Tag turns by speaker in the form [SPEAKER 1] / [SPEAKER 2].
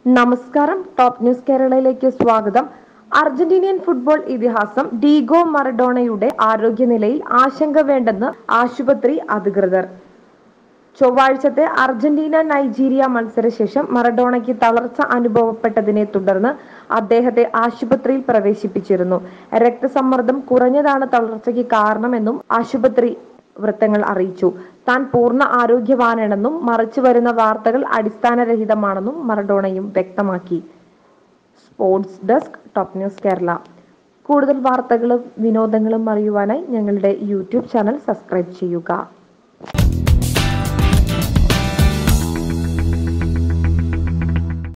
[SPEAKER 1] നമസ്കാരം top news കേരളയിലേക്ക് സ്വാഗതം അർജന്റീനിയൻ ഫുട്ബോൾ ഇതിഹാസം ഡീഗോ മറഡോണയുടെ ആരോഗ്യനിലയിൽ ആശങ്ക വേണ്ടെന്ന് ആശുപത്രി അധികൃതർ ചൊവ്വാഴ്ചത്തെ അർജന്റീന നൈജീരിയ മത്സരശേഷം മറഡോണയ്ക്ക് തളർച്ച അനുഭവപ്പെട്ടതിനെ തുടർന്ന് അദ്ദേഹത്തെ ആശുപത്രിയിൽ പ്രവേശിപ്പിച്ചിരുന്നു രക്തസമ്മർദ്ദം കുറഞ്ഞതാണ് തളർച്ചയ്ക്ക് കാരണമെന്നും ആശുപത്രി വൃത്തങ്ങൾ അറിയിച്ചു താൻ പൂർണ്ണ ആരോഗ്യവാനാണെന്നും മറിച്ചു വരുന്ന വാർത്തകൾ അടിസ്ഥാനരഹിതമാണെന്നും മറഡോണയും വ്യക്തമാക്കി sports desk top news Kerala കൂടുതൽ വാർത്തകളും വിനോദങ്ങളും അറിയുവാനായി ഞങ്ങളുടെ യൂട്യൂബ് ചാനൽ സബ്സ്ക്രൈബ് ചെയ്യുക